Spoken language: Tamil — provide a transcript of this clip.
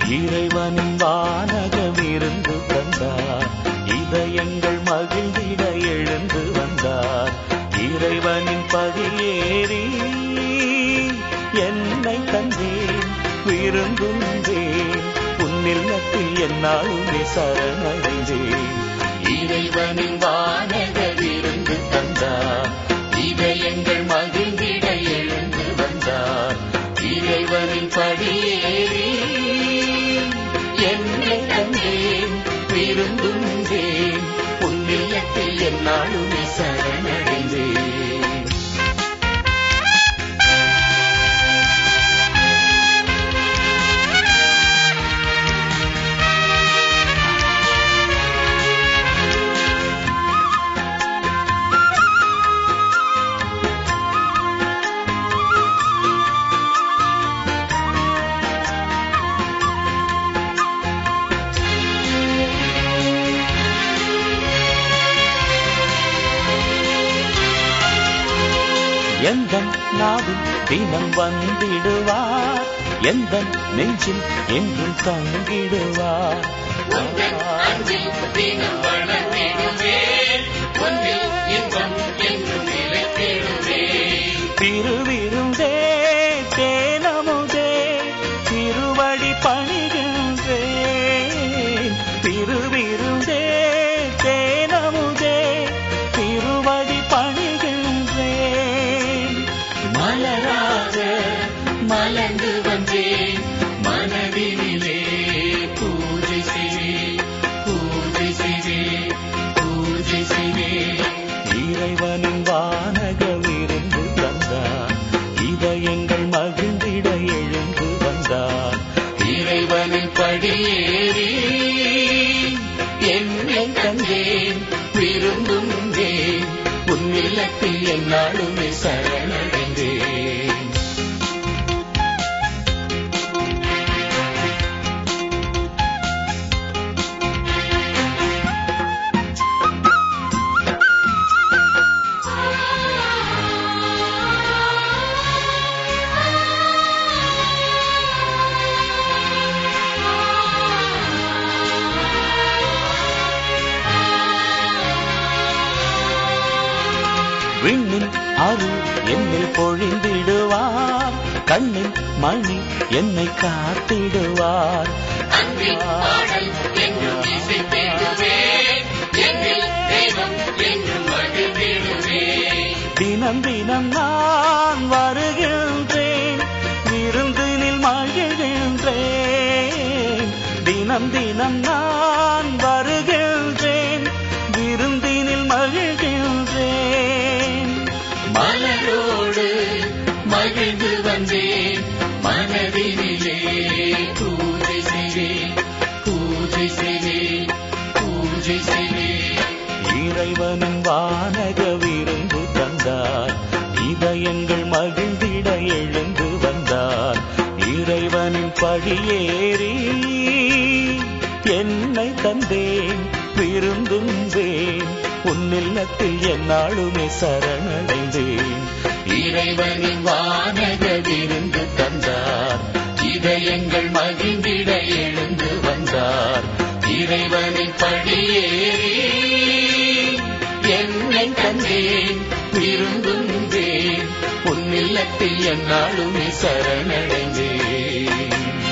இறைவனின் வானகம் இருந்து தந்தார் இதயங்கள் மகிழ்ந்திட எழுந்து வந்தார் இறைவனின் படியேறி என்னை தந்தேன் விருந்துந்தேன் உன்னில்லத்தில் என்னாலுமே சரணடைந்தேன் இறைவனின் வானகம் இருந்து தந்தார் இதயங்கள் மகிழ்ந்திட எழுந்து வந்தார் இறைவனின் படியேறி என்னை தந்தேன் விருந்துந்தேன் உன்னில்லத்தில் என்னாலுமே சரணடைந்தேன் எந்த நாவில் தினம் வந்திடுவார் எந்த நெஞ்சில் என்றும் தங்கிடுவார் உந்தன் அன்பில் தினம் வளர்ந்திடுவேன் உன்னில் இன்பம் என்றும் நிலைத்திடுவேன் திருவிருந்தே தேனமுதே திருவடி பணிகின்றேன் திருவிருந்தே தேனமுதே திருவடி பணிகின்றேன் மலராக மலர்ந்து வந்தேன் மனதினிலே பூஜை செய்வேன் பூஜை செய்வேன் பூஜை செய்வேன் இறைவனின் வானகம் இருந்து தந்தார் இதயங்கள் மகிழ்ந்திட எழுந்து வந்தார் இறைவனின் படியேறி என்னை தந்தேன் விரும்புந்தேன் உன்னில்லத்தில் என்னாலுமே சரணடைந்தேன் விண்ணின் அருள் என்னை பொழிந்திடுவார் கண்ணின் மணி என்னை காத்திடுவார் அன்பின் பாடல் என்றும் இசைத்திடுவேன் என்னில் தெய்வம் என்றும் மகிழ்ந்திடுவேன் தினம் தினம் நான் வருகின்றேன் விருந்தினில் மகிழ்கின்றேன் தினம் தினம் நான் வருகின்றேன் விருந்தினில் மகிழ்கின்றேன் மலரோடு மகிழ்ந்து வந்தேன் மனதினிலே பூஜை செய்வேன் பூஜை செய்வேன் பூஜை செய்வேன் இறைவனின் வானக விருந்து தந்தார் இதயங்கள் மகிழ்ந்திட எழுந்து வந்தார் இறைவனின் படியேறி என்னை தந்தேன் விருந்துந்தேன் உன்னில்லத்தில் என்னாலுமே சரணடைந்தேன் இறைவனின் வானக விருந்து தந்தார் இதயங்கள் மகிழ்ந்திட எழுந்து வந்தார் இறைவனின் படியேறி என்னை தந்தேன் விருந்துந்தேன் உன்னில்லத்தில் என்னாலுமே சரணடைந்தேன்